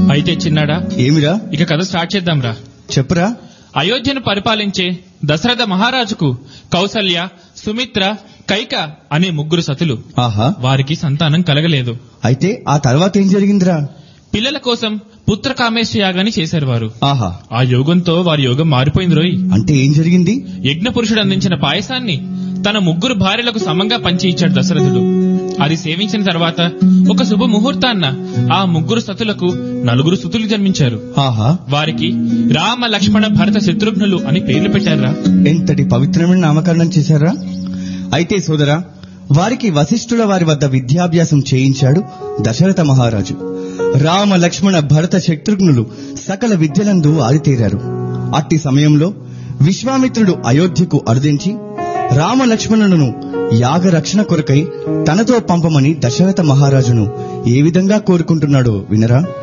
అయితే చిన్నాడా ఏమిరా ఇక కథ స్టార్ట్ చేద్దాంరా చెప్పురా అయోధ్యను పరిపాలించే దశరథ మహారాజుకు కౌసల్య సుమిత్ర కైక అనే ముగ్గురు సతులు ఆహా వారికి సంతానం కలగలేదు అయితే ఆ తర్వాత ఏం జరిగిందిరా పిల్లల కోసం పుత్ర కామేశ్వ యాగాన్ని చేశారు వారు ఆహా ఆ యోగంతో వారి యోగం మారిపోయింది రోయ్ అంటే ఏం జరిగింది యజ్ఞ పురుషుడు అందించిన పాయసాన్ని తన ముగ్గురు భార్యలకు సమంగా పంచి ఇచ్చాడు దశరథుడు అది సేవించిన తర్వాత ఒక శుభ ముహూర్తాన్న ఆ ముగ్గురు సతులకు నలుగురు సుతులు జన్మించారు ఆహా వారికి రామ లక్ష్మణ భరత శత్రుఘ్నులు అని పేర్లు పెట్టారా ఎంతటి పవిత్రమైన నామకరణం చేశారా అయితే సోదరా వారికి వశిష్ఠుల వారి వద్ద విద్యాభ్యాసం చేయించాడు దశరథ మహారాజు రామ లక్ష్మణ భరత శత్రుఘ్నులు సకల విద్యలందు ఆరితేరారు అట్టి సమయంలో విశ్వామిత్రుడు అయోధ్యకు అరుదించి రామ లక్ష్మణులను యాగరక్షణ కొరకై తనతో పంపమని దశరథ మహారాజును ఏ విధంగా కోరుకుంటున్నాడో వినరా